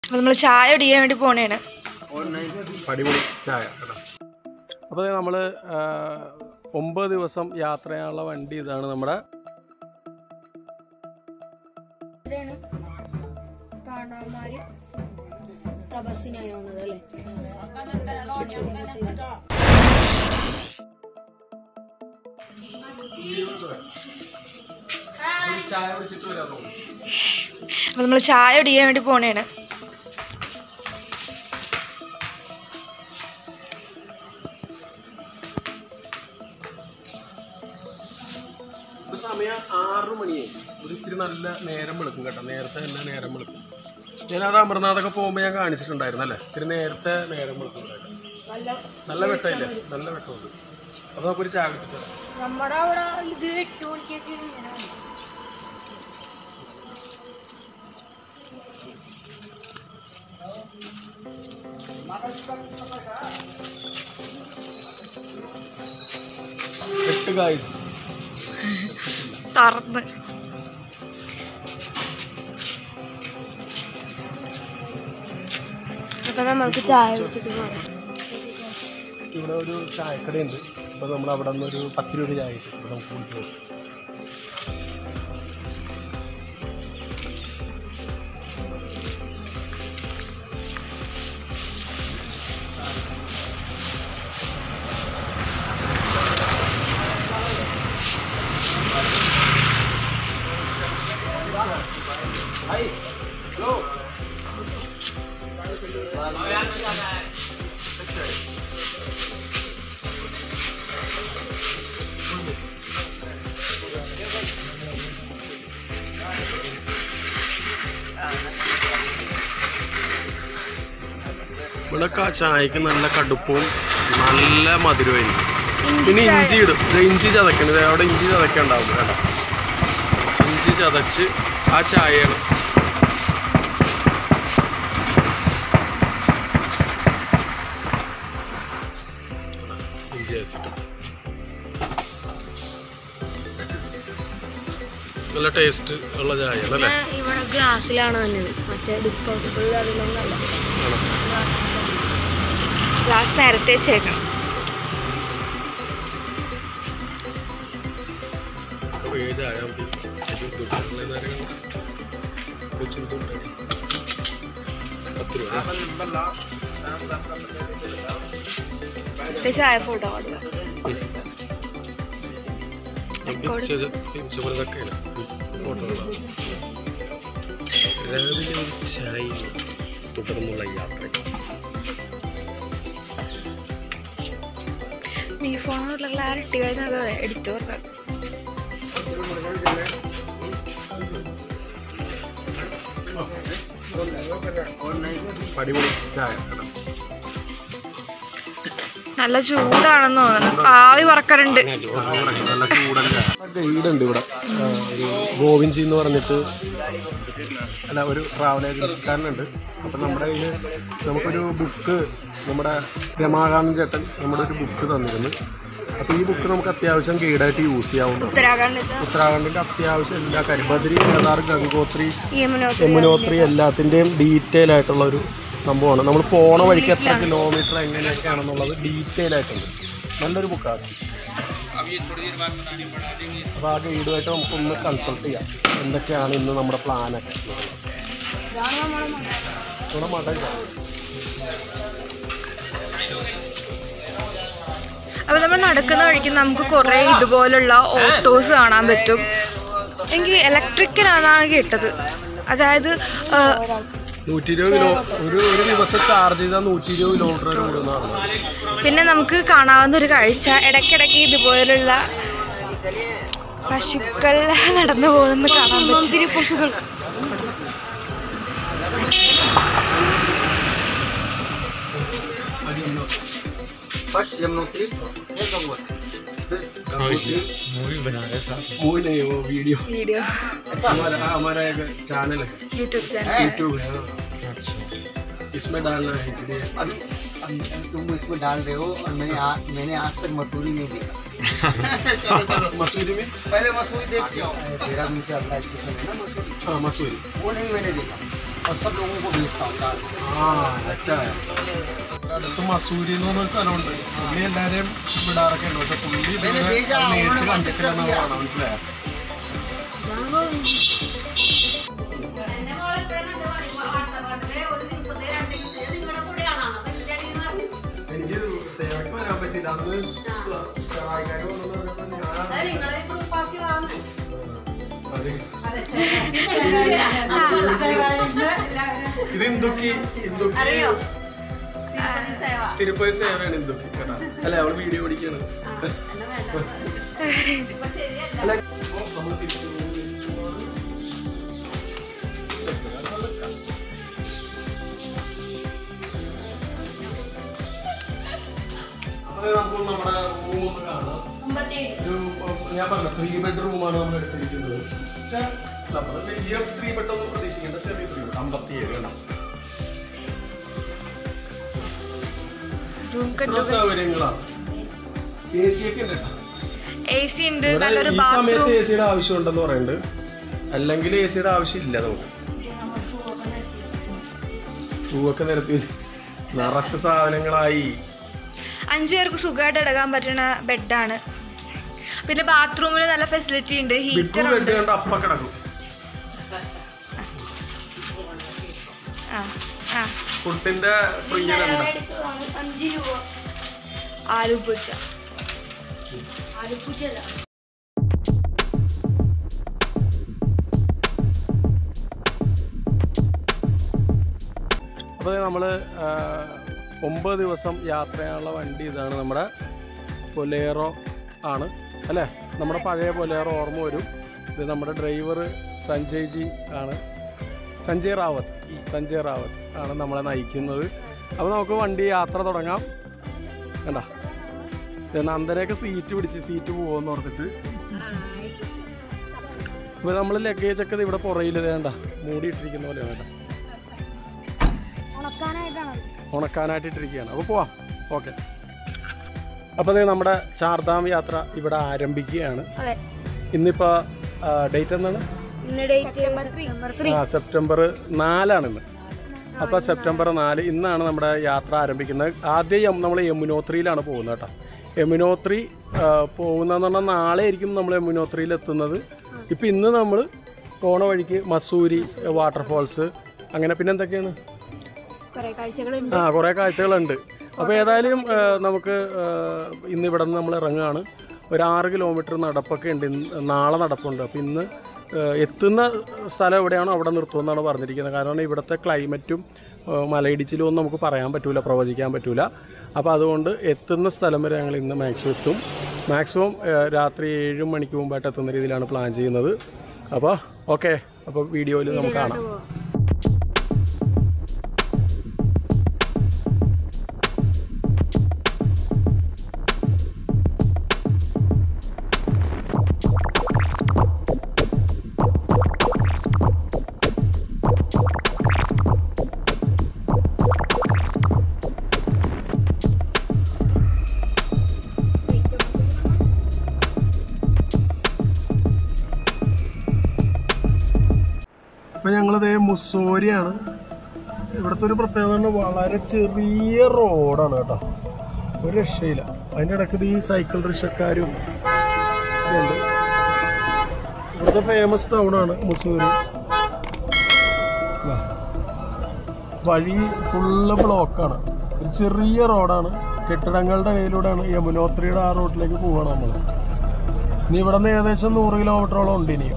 അപ്പോൾ നമ്മൾ ചായ കുടിക്കാൻ വേണ്ടി പോണേണ് അടിപൊളി ചായ അപ്പോൾ നമ്മൾ ഒമ്പത് ദിവസം യാത്ര ചെയ്യാനുള്ള വണ്ടി ഇതാണ് നമ്മുടെ ഇവിടെയാണ് കാണാമാര് തപസ്സിനായി വന്നത് അല്ലേ ചായ കുടിച്ചിട്ട് വരാമോ അപ്പോൾ നമ്മൾ ചായ കുടിക്കാൻ വേണ്ടി പോണേണ് ഇപ്പൊ സമയം ആറ് മണിയായി ഒരു ഇത്തിരി നല്ല നേരം വെളുക്കും കേട്ടോ നേരത്തെ തന്നെ നേരം വെളുക്കും ഞാനത് അമർനാഥൊക്കെ പോകുമ്പോൾ ഞാൻ കാണിച്ചിട്ടുണ്ടായിരുന്നു അല്ലേ ഇത്തിരി നേരത്തെ നേരം വെളുക്കും കേട്ടോ. നല്ല വെട്ടമില്ലേ നല്ല വെട്ടമുണ്ട് അപ്പോൾ നമുക്കൊരു ചായ കുടിച്ചിട്ട് വരാം. നമ്മുടെ അവിടെ ഇത് എട്ട് മണിക്കൊക്കെ ഇങ്ങനെ വന്നു. എട്ട് ഗായ്സ് തറന്ന് അപ്പൊ നമ്മൾക്ക് ചായ വെച്ചിട്ട് പോകാം ഇവിടെ ഒരു ചായക്കടയുണ്ട് അപ്പോൾ നമ്മൾ അവിടെ നിന്ന് ഒരു പത്ത് രൂപ ചായ കിട്ടും അപ്പോൾ നമുക്ക് കുടിച്ചു പോകും ഇവിടെ ക- ചായക്ക് നല്ല കടുപ്പവും നല്ല മധുരമായിരിക്കും പിന്നെ ഇഞ്ചി ഇടും ഇത് ഇഞ്ചി ചതക്കണത് അവിടെ ഇഞ്ചി ചതക്കണ്ടാവും കേട്ടോ ഇഞ്ചി ചതച്ച് ആ ചായയാണ് ഇഞ്ചി ചതച്ചിട്ട് നല്ല ടേസ്റ്റ് ഉള്ള ചായയാണ് അല്ലേ പിന്നെ ഇവിടെ ഗ്ലാസ്സിലാണ് വന്നത് മറ്റേ ഡിസ്പോസിബിൾ അതിലൊന്നല്ല ആണോ ഗ്ലാസ് നേരത്തെ ചേക്കണം ഏഴ് ചായ നമുക്ക് ഇത് ദുഃഖമുള്ള നേരം കൊച്ചിൻ തൊട്ട് പത്ത് രൂപ ഒരു ചായ ഫോട്ടോ പാടുക ചുമതലൊക്കെയാണ് ഫോട്ടോകളാണ് രാവിലെ ഒരു ചായ തുടർന്നുള്ള യാത്ര ഈ ഫോണിലുള്ള ക്ലാരിറ്റി കഴിഞ്ഞാൽ എടുത്തു കൊടുക്കാം അടിപൊളി ചായ നല്ല ചൂടാണെന്ന് തോന്നുന്നു ആവി പറക്കറുണ്ട് നല്ല ചൂടല്ല ഗൈഡ് ഉണ്ട് ഇവിടെ ആ, ഒരു ഗോവിൻജി എന്ന് പറഞ്ഞിട്ട് അല്ല ഒരു ട്രാവൽ ഏജൻസിക്കാരനുണ്ട് അപ്പം നമ്മുടെ കയ്യിൽ നമുക്കൊരു ബുക്ക് നമ്മുടെ രമാകാന്തൻ ചേട്ടൻ നമ്മുടെ ഒരു ബുക്ക് തന്നിരുന്നു അപ്പോൾ ഈ ബുക്ക് നമുക്ക് അത്യാവശ്യം ഗൈഡായിട്ട് യൂസ് ചെയ്യാവുന്നതാണ് ഉത്തരാഖണ്ഡ് ഉത്തരാഖണ്ഡിൻ്റെ അത്യാവശ്യം എല്ലാ കാര്യം ബദ്രി കേദാർ ഗംഗോത്രി യമുനോത്രി യമുനോത്രി എല്ലാത്തിൻ്റെയും ഡീറ്റെയിൽ ആയിട്ടുള്ള ഒരു സംഭവമാണ് നമ്മൾ പോണ വഴിക്ക് എത്ര കിലോമീറ്റർ എങ്ങനെയൊക്കെയാണെന്നുള്ളത് ഡീറ്റെയിൽ ആയിട്ടുണ്ട് നല്ലൊരു ബുക്കാണ് അപ്പോൾ ആ ഗൈഡുമായിട്ട് നമുക്കൊന്ന് കൺസൾട്ട് ചെയ്യാം എന്തൊക്കെയാണ് ഇന്ന് നമ്മുടെ പ്ലാനൊക്കെ നമ്മുടെ മട ഇതാ. അപ്പൊ നമ്മൾ നടക്കുന്ന വഴിക്ക് നമുക്ക് കുറെ ഇതുപോലുള്ള ഓട്ടോസ് കാണാൻ പറ്റും എനിക്ക് ഇലക്ട്രിക്കലാണെന്നാണ് കേട്ടത് അതായത് ആ, നൂറ്റി ഇരുപത് കിലോ ഒരു ഒരു ദിവസം ചാർജ് ചെയ്താൽ നൂറ്റി ഇരുപത് കിലോമീറ്റർ വരെ ഓടുന്നതാണ് പിന്നെ നമുക്ക് കാണാവുന്ന ഒരു കാഴ്ച ഇടയ്ക്കിടയ്ക്ക് ഇതുപോലുള്ള പശുക്കൾ നടന്നു പോകുന്നത് കാണാൻ പറ്റും പശുക്കൾ फर्स्ट यमुनोत्री फिर गंगोत्री फिर मूवी नहीं वो वीडियो വീഡിയോ हमारा हाँ, हमारा एक चैनल है യൂട്യൂബ് ചാനൽ यूट्यूब है हाँ। इसमें डालना है इसलिए अभी अब तुम इसमें डाल रहे हो और मैंने आ, मैंने आज तक मसूरी नहीं देखा चलो चलो मसूरी में पहले मसूरी देख के आओ देहरादून से अगला स्टेशन है ना मसूरी हाँ मसूरी वो नहीं मैंने देखा और सब लोगों को भेजता हूँ कार ആ അച്ഛാ അടുത്ത് മസൂരി എന്ന് പറഞ്ഞൊരു സ്ഥലമുണ്ട് പുള്ളി എല്ലാരെയും വിടാറൊക്കെ ഉണ്ട് പക്ഷെ പുള്ളി ഇതുവരെ भेजा, അത് നേരിട്ട് उन्होंने കണ്ടിട്ടില്ലെന്നാണ് दिया। പറഞ്ഞത് മനസ്സിലായോ എനിക്ക് സേവയ്ക്ക് വരാൻ പറ്റില്ല അന്ന് സഹായിക്കാനും കൊണ്ടുവന്ന് പറഞ്ഞപ്പോൾ ഞാൻ ഇത് ഇന്ദുക്കി ഇന്ദുക്കി തിരുപ്പതി സേവയാണ് ഇന്ദുക്കി കേട്ടോ അല്ലെ അവള് വീഡിയോ ഓടിക്കാണ് അല്ല ഇപ്പൊ നമ്മള് തിരിച്ചു അപ്പൊ നമുക്ക് നമ്മുടെ റൂം ഒന്ന് കാണാം ഒരു ഞാൻ പറഞ്ഞ ത്രീ ബെഡ് റൂമാണ് നമ്മൾ എടുത്തിരിക്കുന്നത് പക്ഷേ നമ്മൾ വലിയ ത്രീ ബെഡ് ഒന്നും പ്രതീക്ഷിക്കേണ്ട ചെറിയ ത്രീ ബെഡ് അമ്പത്തിയേഴ് വേണം റൂം എത്ര സൗകര്യങ്ങളാണ് എ സി ഒക്കെ ഉണ്ട് കേട്ടോ. എ സി ഉണ്ട് ഇവിടെ നല്ലൊരു ഈ സമയത്ത് ബാത്റൂം എ സിയുടെ ആവശ്യമുണ്ടെന്ന് പറയുന്നുണ്ട് അല്ലെങ്കിൽ എ സിയുടെ ആവശ്യമില്ല നമുക്ക് പൂവൊക്കെ നിരത്തി വെച്ച് നിറച്ച സാധനങ്ങളായി അഞ്ചു പേർക്ക് സുഖമായിട്ട് എടുക്കാൻ പറ്റുന്ന ബെഡാണ് പിന്നെ ബാത്റൂമിൽ നല്ല ഫെസിലിറ്റി ഉണ്ട് ബിക്കു ഹീറ്റർ ബെഡ് ഉണ്ട് കണ്ട് അപ്പ കിടക്കും ആ ആ ഫുഡിന്റെ പ്രിയനുണ്ട് അഞ്ച് രൂപ ആലു പൂച്ച ആലുപ്പൂച്ചല്ല അപ്പോൾ നമ്മൾ ഒമ്പത് ദിവസം യാത്ര ചെയ്യാനുള്ള വണ്ടി ഇതാണ് നമ്മുടെ പൊലേറോ ആണ് അല്ലേ നമ്മുടെ പഴയ പൊലേറോ ഓർമ്മ വരും ഇത് നമ്മുടെ ഡ്രൈവർ സഞ്ജയ് ജി ആണ് സഞ്ജയ് റാവത്ത് സഞ്ജയ് റാവത്ത് ആണ് നമ്മളെ നയിക്കുന്നത് അപ്പോൾ നമുക്ക് വണ്ടി യാത്ര തുടങ്ങാം കണ്ട നന്ദനയൊക്കെ സീറ്റ് പിടിച്ച് സീറ്റ് പോകുമെന്ന് ഓർത്തിട്ട് അപ്പോൾ നമ്മൾ ലഗേജ് ഒക്കെ ഇവിടെ പുറയിൽ വേണ്ട മൂടിയിട്ടിരിക്കുന്ന പോലെയാണ് കേട്ടോ ഉണക്കാനായിട്ടാണ് ഉണക്കാനായിട്ട് ഇട്ടിരിക്കുകയാണ് അപ്പോൾ പോവാം ഓക്കെ അപ്പോൾ ദേ നമ്മുടെ ചാർധാം യാത്ര ഇവിടെ ആരംഭിക്കുകയാണ് അതെ ഇന്നിപ്പോൾ ഡേറ്റ് എന്താണ് ഇന്ന് ഡേറ്റ് നമ്പർ ത്രീ ആ സെപ്റ്റംബർ നാലാണ് ഇന്ന് അപ്പോൾ സെപ്റ്റംബർ നാല് ഇന്നാണ് നമ്മുടെ യാത്ര ആരംഭിക്കുന്നത് ആദ്യം നമ്മൾ യമുനോത്രിയിലാണ് പോകുന്നത് കേട്ടോ യമുനോത്രി ആ, പോകുന്നതെന്ന് പറഞ്ഞാൽ നാളെ ആയിരിക്കും നമ്മൾ യമുനോത്രിയിൽ എത്തുന്നത് ഇപ്പം ഇന്ന് നമ്മൾ പോണ വഴിക്ക് മസൂരി വാട്ടർഫോൾസ് അങ്ങനെ പിന്നെ എന്തൊക്കെയാണ് കുറെ കാഴ്ചകളുണ്ട് ആ കുറേ കാഴ്ചകളുണ്ട് അപ്പോൾ ഏതായാലും ആ, നമുക്ക് ആ, ഇന്ന് ഇവിടെ നിന്ന് നമ്മൾ ഇറങ്ങുകയാണ് ഒരു ആറ് കിലോമീറ്റർ നടപ്പൊക്കെ ഉണ്ട് ഇന്ന് നാളെ നടപ്പുണ്ട് അപ്പോൾ ഇന്ന് ആ, എത്തുന്ന സ്ഥലം എവിടെയാണോ അവിടെ നിർത്തുമെന്നാണ് പറഞ്ഞിരിക്കുന്നത് കാരണം ഇവിടുത്തെ ക്ലൈമറ്റും ആ, മലയിടിച്ചിലും ഒന്നും നമുക്ക് പറയാൻ പറ്റൂല പ്രവചിക്കാൻ പറ്റൂല അപ്പോൾ അതുകൊണ്ട് എത്തുന്ന സ്ഥലം വരെ ഞങ്ങൾ ഇന്ന് മാക്സിമം എത്തും മാക്സിമം ആ, രാത്രി ഏഴ് മണിക്ക് മുമ്പായിട്ട് എത്തുന്ന രീതിയിലാണ് പ്ലാൻ ചെയ്യുന്നത് അപ്പോൾ ഓക്കെ അപ്പോൾ വീഡിയോയിൽ നമുക്ക് കാണാം ഇപ്പൊ ഞങ്ങളിത് മുസോരിയാണ് ഇവിടുത്തെ ഒരു പ്രത്യേകത എന്ന് പറഞ്ഞാൽ വളരെ ചെറിയ റോഡാണ് കേട്ടോ ഒരു രക്ഷയില്ല അതിൻ്റെ ഇടയ്ക്ക് ഈ സൈക്കിൾ റിക്ഷക്കാരും ഒക്കെ ഉണ്ട് ഇവിടുത്തെ ഫേമസ് ടൗൺ ആണ് മുസൂരി ദാ. വഴി ഫുള്ള് ബ്ലോക്കാണ് ഒരു ചെറിയ റോഡാണ് കെട്ടിടങ്ങളുടെ ഇടയിലൂടെയാണ് യമുനോത്രിയുടെ ആ റോഡിലേക്ക് പോവാണ് നമ്മൾ ഇനി ഇവിടെ നിന്ന് ഏകദേശം നൂറ് കിലോമീറ്ററോളം ഉണ്ട് ഇനിയും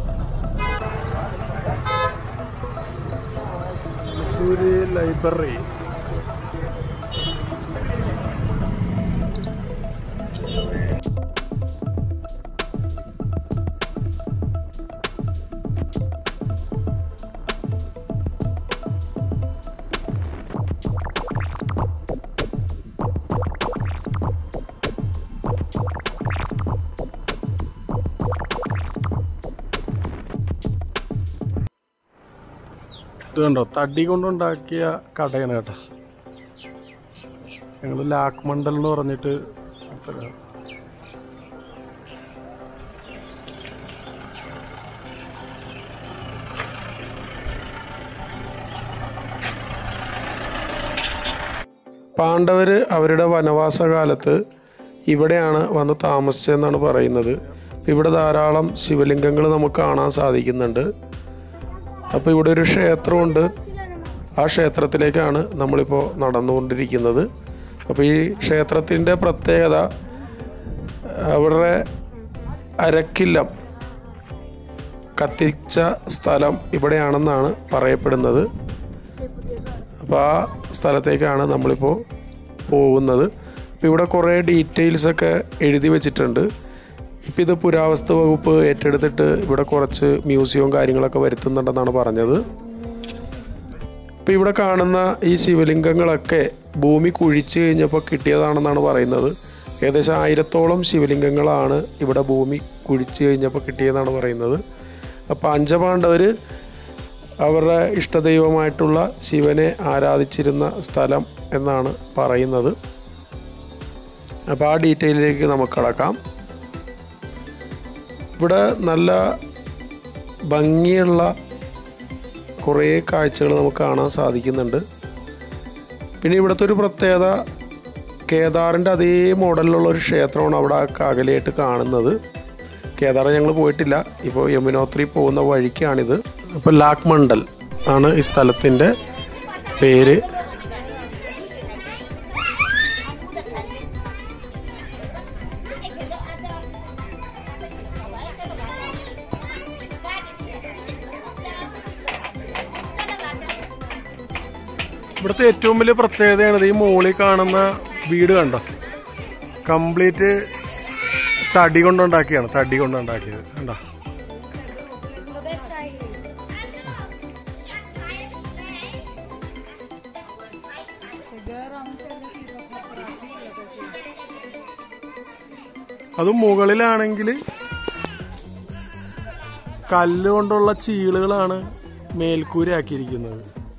മസൂരി ലൈബ്രറി ഇത് കണ്ടോ തടി കൊണ്ടുണ്ടാക്കിയ കടയാണ് കേട്ടോ ഞങ്ങൾ ലാക്ക് മണ്ടൽ എന്ന് പറഞ്ഞിട്ട് സ്ഥലമാണ്. പാണ്ഡവർ അവരുടെ വനവാസകാലത്ത് ഇവിടെയാണ് വന്ന് താമസിച്ചതെന്നാണ് പറയുന്നത് ഇവിടെ ധാരാളം ശിവലിംഗങ്ങൾ നമുക്ക് കാണാൻ സാധിക്കുന്നുണ്ട് അപ്പോൾ ഇവിടെ ഒരു ക്ഷേത്രമുണ്ട് ആ ക്ഷേത്രത്തിലേക്കാണ് നമ്മളിപ്പോൾ നടന്നുകൊണ്ടിരിക്കുന്നത് അപ്പോൾ ഈ ക്ഷേത്രത്തിൻ്റെ പ്രത്യേകത അവരുടെ അരക്കില്ലം കത്തിച്ച സ്ഥലം ഇവിടെയാണെന്നാണ് പറയപ്പെടുന്നത് അപ്പോൾ ആ സ്ഥലത്തേക്കാണ് നമ്മളിപ്പോൾ പോകുന്നത് അപ്പോൾ ഇവിടെ കുറേ ഡീറ്റെയിൽസൊക്കെ എഴുതി വെച്ചിട്ടുണ്ട് ഇപ്പം ഇത് പുരാവസ്തു വകുപ്പ് ഏറ്റെടുത്തിട്ട് ഇവിടെ കുറച്ച് മ്യൂസിയവും കാര്യങ്ങളൊക്കെ വരുത്തുന്നുണ്ടെന്നാണ് പറഞ്ഞത് ഇപ്പോൾ ഇവിടെ കാണുന്ന ഈ ശിവലിംഗങ്ങളൊക്കെ ഭൂമി കുഴിച്ച് കഴിഞ്ഞപ്പോൾ കിട്ടിയതാണെന്നാണ് പറയുന്നത് ഏകദേശം ആയിരത്തോളം ശിവലിംഗങ്ങളാണ് ഇവിടെ ഭൂമി കുഴിച്ച് കഴിഞ്ഞപ്പോൾ കിട്ടിയതെന്നാണ് പറയുന്നത് അപ്പോൾ പഞ്ചപാണ്ഡവർ അവരുടെ ഇഷ്ടദൈവമായിട്ടുള്ള ശിവനെ ആരാധിച്ചിരുന്ന സ്ഥലം എന്നാണ് പറയുന്നത് അപ്പോൾ ആ ഡീറ്റെയിലേക്ക് നമുക്ക് കടക്കാം ഇവിടെ നല്ല ഭംഗിയുള്ള കുറേ കാഴ്ചകൾ നമുക്ക് കാണാൻ സാധിക്കുന്നുണ്ട് പിന്നെ ഇവിടുത്തെ ഒരു പ്രത്യേകത കേദാറിൻ്റെ അതേ മോഡലിലുള്ള ഒരു ക്ഷേത്രമാണ് അവിടെ അകലെയായിട്ട് കാണുന്നത് കേദാർ ഞങ്ങൾ പോയിട്ടില്ല ഇപ്പോൾ യമുനോത്രി പോകുന്ന വഴിക്കാണിത് ഇപ്പോൾ ലാക് മണ്ഡൽ ആണ് ഈ സ്ഥലത്തിൻ്റെ പേര് ഇവിടുത്തെ ഏറ്റവും വലിയ പ്രത്യേകതയാണ് ഈ മോളിൽ കാണുന്ന വീട് കണ്ടോ കംപ്ലീറ്റ് തടി കൊണ്ടുണ്ടാക്കിയാണ് തടി കൊണ്ടുണ്ടാക്കിയത് കണ്ടോ അതും മുകളിലാണെങ്കിൽ കല്ല് കൊണ്ടുള്ള ചീളുകളാണ് മേൽക്കൂരയാക്കിയിരിക്കുന്നത്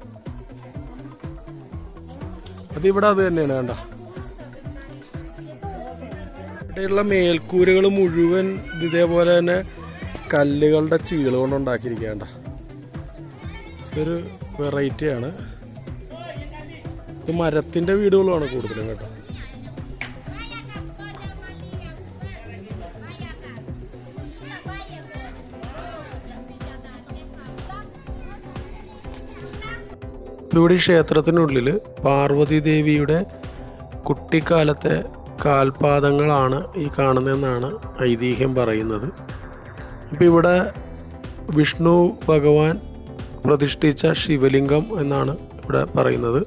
അതിവിടെ അത് തന്നെയാണ് കണ്ട ഇവിടെയുള്ള മേൽക്കൂരകൾ മുഴുവൻ ഇതേപോലെ തന്നെ കല്ലുകളുടെ ചീള് കൊണ്ട് ഉണ്ടാക്കിയിരിക്കേണ്ട ഇതൊരു വെറൈറ്റി ആണ് ഇത് മരത്തിന്റെ വീടുകളുമാണ് കൂടുതലും കേട്ടോ ഇവിടെ ഈ ക്ഷേത്രത്തിനുള്ളിൽ പാർവതി ദേവിയുടെ കുട്ടിക്കാലത്തെ കാൽപാദങ്ങളാണ് ഈ കാണുന്നതെന്നാണ് ഐതിഹ്യം പറയുന്നത് അപ്പോൾ ഇവിടെ വിഷ്ണു ഭഗവാൻ പ്രതിഷ്ഠിച്ച ശിവലിംഗം എന്നാണ് ഇവിടെ പറയുന്നത്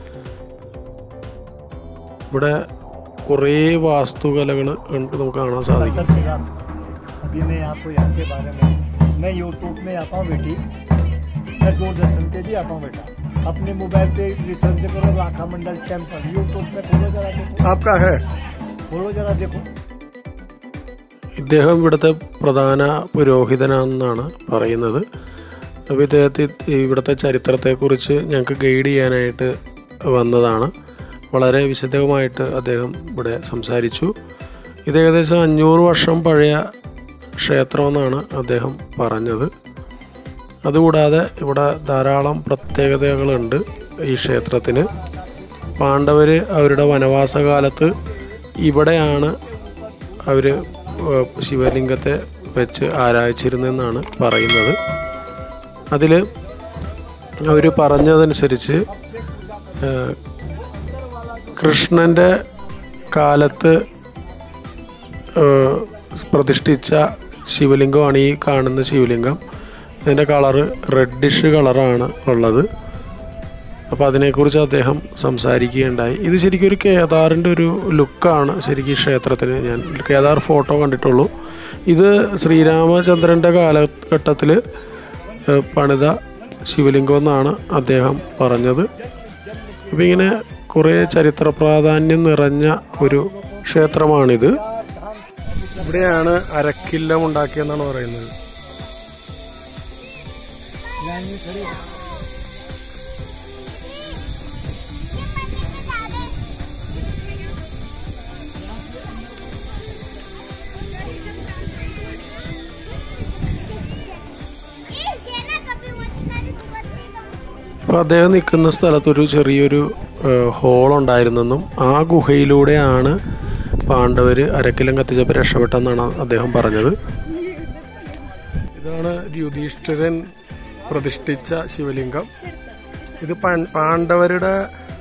ഇവിടെ കുറേ വാസ്തുകലകൾ നമുക്ക് കാണാൻ സാധിക്കും सत्तर से रात अभी मैं आपको यहाँ के बारे में मैं यूट्यूब में आता हूँ बेटी मैं दूरदर्शन पे भी आता हूँ बेटा अपने मोबाइल पे रिसर्च करो राखा मंडल टेम्पल यूट्यूब में खोलो जरा देखो आपका है खोलो जरा देखो ഇദ്ദേഹം ഇവിടുത്തെ പ്രധാന പുരോഹിതനാണെന്നാണ് പറയുന്നത് അപ്പോൾ ഇദ്ദേഹത്തെ ഇവിടുത്തെ ചരിത്രത്തെക്കുറിച്ച് ഞങ്ങൾക്ക് ഗൈഡ് ചെയ്യാനായിട്ട് വന്നതാണ് വളരെ വിശദമായിട്ട് അദ്ദേഹം ഇവിടെ സംസാരിച്ചു ഇത് ഏകദേശം അഞ്ഞൂറ് വർഷം പഴയ ക്ഷേത്രമെന്നാണ് അദ്ദേഹം പറഞ്ഞത് അതുകൂടാതെ ഇവിടെ ധാരാളം പ്രത്യേകതകളുണ്ട് ഈ ക്ഷേത്രത്തിന് പാണ്ഡവർ അവരുടെ വനവാസകാലത്ത് ഇവിടെയാണ് അവർ ശിവലിംഗത്തെ വെച്ച് ആരാധിച്ചിരുന്നെന്നാണ് പറയുന്നത് അതിൽ അവർ പറഞ്ഞതനുസരിച്ച് ഏഹ്, കൃഷ്ണൻ്റെ കാലത്ത് ഏഹ്, പ്രതിഷ്ഠിച്ച ശിവലിംഗമാണ് ഈ കാണുന്ന ശിവലിംഗം ഇതിൻ്റെ കളറ് റെഡിഷ് കളറാണ് ഉള്ളത് അപ്പോൾ അതിനെക്കുറിച്ച് അദ്ദേഹം സംസാരിക്കുകയുണ്ടായി ഇത് ശരിക്കും ഒരു കേദാറിൻ്റെ ഒരു ലുക്കാണ് ശരിക്കും ഈ ക്ഷേത്രത്തിന് ഞാൻ കേദാർ ഫോട്ടോ കണ്ടിട്ടുള്ളൂ ഇത് ശ്രീരാമചന്ദ്രൻ്റെ കാലഘട്ടത്തിൽ ഏഹ്, പണിത ശിവലിംഗം എന്നാണ് അദ്ദേഹം പറഞ്ഞത് അപ്പോൾ ഇങ്ങനെ കുറേ ചരിത്ര പ്രാധാന്യം നിറഞ്ഞ ഒരു ക്ഷേത്രമാണിത് ഇവിടെയാണ് അരക്കില്ലം ഉണ്ടാക്കിയെന്നാണ് പറയുന്നത് അപ്പോൾ അദ്ദേഹം നിൽക്കുന്ന സ്ഥലത്തൊരു ചെറിയൊരു ഹോൾ ഉണ്ടായിരുന്നെന്നും ആ ഗുഹയിലൂടെയാണ് പാണ്ഡവർ അരക്കിലം കത്തിച്ചപ്പോൾ രക്ഷപ്പെട്ടെന്നാണ് അദ്ദേഹം പറഞ്ഞത് ഇതാണ് യുധിഷ്ഠിരൻ പ്രതിഷ്ഠിച്ച ശിവലിംഗം ഇത് പാ- പാണ്ഡവരുടെ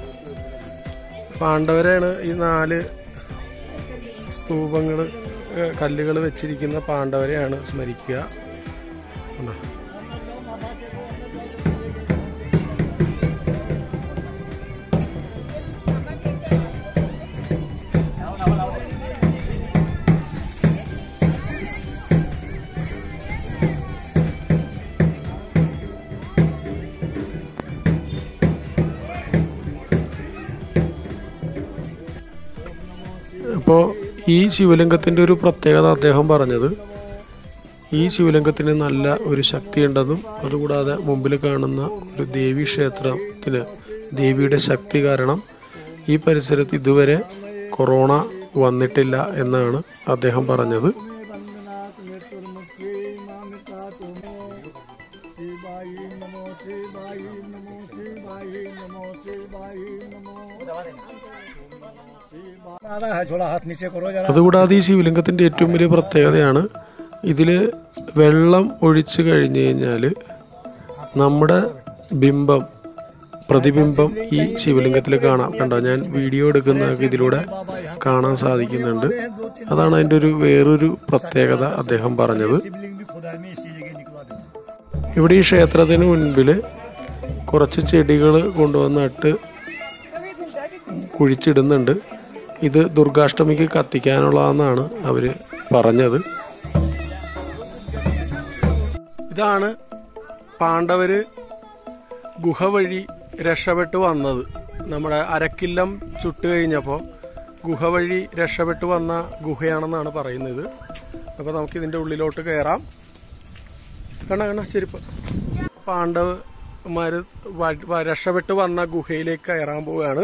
പാണ്ഡവരാണ് ഈ നാല് സ്തൂപങ്ങൾ കല്ലുകൾ വെച്ചിരിക്കുന്ന പാണ്ഡവരെയാണ് സ്മരിക്കുക കണ്ടോ? അപ്പോൾ ഈ ശിവലിംഗത്തിൻ്റെ ഒരു പ്രത്യേകത അദ്ദേഹം പറഞ്ഞത് ഈ ശിവലിംഗത്തിന് നല്ല ഒരു ശക്തിയുണ്ടെന്നും അതുകൂടാതെ മുമ്പിൽ കാണുന്ന ഒരു ദേവീ ക്ഷേത്രത്തിന് ദേവിയുടെ ശക്തി കാരണം ഈ പരിസരത്ത് ഇതുവരെ കൊറോണ വന്നിട്ടില്ല എന്നാണ് അദ്ദേഹം പറഞ്ഞത് शिवाय नमो शिवाय नमो शिवाय नमो शिवाय नमो आ रहा है थोड़ा हाथ नीचे करो जरा അതുകൂടാതെ ഈ ശിവലിംഗത്തിൻ്റെ ഏറ്റവും വലിയ പ്രത്യേകതയാണ് ഇതിൽ വെള്ളം ഒഴിച്ചു കഴിഞ്ഞു കഴിഞ്ഞാൽ നമ്മുടെ ബിംബം പ്രതിബിംബം ഈ ശിവലിംഗത്തിൽ കാണാം കണ്ടോ ഞാൻ വീഡിയോ എടുക്കുന്നതൊക്കെ ഇതിലൂടെ കാണാൻ സാധിക്കുന്നുണ്ട് അതാണ് അതിൻ്റെ ഒരു വേറൊരു പ്രത്യേകത അദ്ദേഹം പറഞ്ഞത് शिवलिंग भी खुदा में इसी जगह निकला देना ഇവിടെ ഈ ക്ഷേത്രത്തിന് മുൻപിൽ കുറച്ച് ചെടികൾ കൊണ്ടുവന്നിട്ട് കുഴിച്ചിടുന്നുണ്ട് ഇത് ദുർഗാഷ്ടമിക്ക് കത്തിക്കാനുള്ളതെന്നാണ് അവർ പറഞ്ഞത് ഇതാണ് പാണ്ഡവര് ഗുഹ വഴി രക്ഷപ്പെട്ടു വന്നത് നമ്മുടെ അരക്കില്ലം ചുട്ട് കഴിഞ്ഞപ്പോൾ ഗുഹ വഴി രക്ഷപ്പെട്ടു വന്ന ഗുഹയാണെന്നാണ് പറയുന്നത് അപ്പോൾ നമുക്ക് ഇതിൻ്റെ ഉള്ളിലോട്ട് കയറാം കണ്ണ കണ്ണ ചെരുപ്പ് പാണ്ഡവന്മാര് വ- വ- രക്ഷപ്പെട്ട് വന്ന ഗുഹയിലേക്ക് കയറാൻ പോവുകയാണ്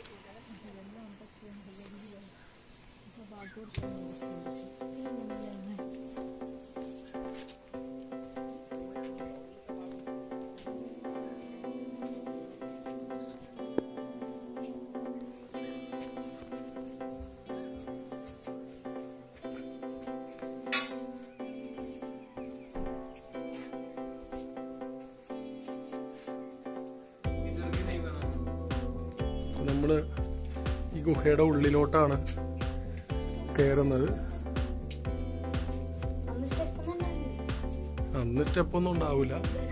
നമ്മള് ഈ ഗുഹയുടെ ഉള്ളിലോട്ടാണ് കയറുന്നത് അന്ന് സ്റ്റെപ്പ് ഒന്നും ഉണ്ടാവില്ല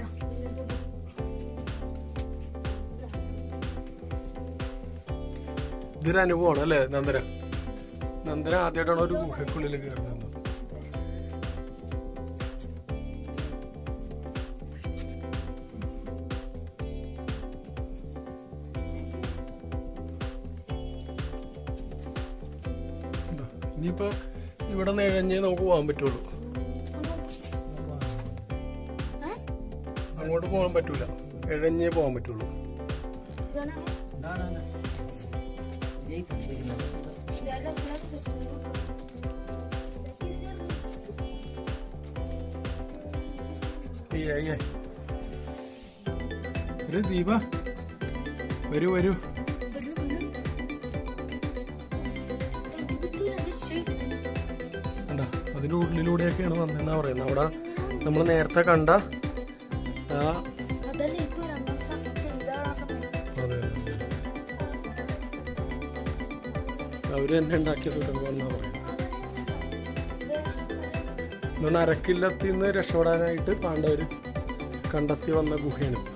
ഇതൊരു അനുഭവമാണ് അല്ലേ നന്ദന നന്ദന ആദ്യമായിട്ടാണ് ഒരു ഗുഹയ്ക്കുള്ളിൽ കയറുന്നത് ഉണ്ടോ? ഇനിയിപ്പോ ഇവിടെ നിന്ന് ഇഴഞ്ഞേ നമുക്ക് പോകാൻ പറ്റുള്ളൂ അങ്ങോട്ട് പോകാൻ പറ്റൂല ഇഴഞ്ഞേ പോകാൻ പറ്റുള്ളൂ അയ്യേ അയ്യേ ഒരു ദീപ വരൂ വരൂ കണ്ട അതിന്റെ ഉള്ളിലൂടെയൊക്കെയാണ് വന്നതെന്നാ പറയുന്നത് അവിടെ നമ്മൾ നേരത്തെ കണ്ട ആ അതല്ലേ ഇത് രണ്ടാം സം- ചെയ്ത ആ സമയം അതെ അവര് തന്നെ ഉണ്ടാക്കിയ സുഖങ്ങളെന്നാ പറയുന്നത് അതുകൊണ്ട് അരക്കില്ലത്തിൽ നിന്ന് രക്ഷപ്പെടാനായിട്ട് പാണ്ഡവര് കണ്ടെത്തി വന്ന ഗുഹയാണ്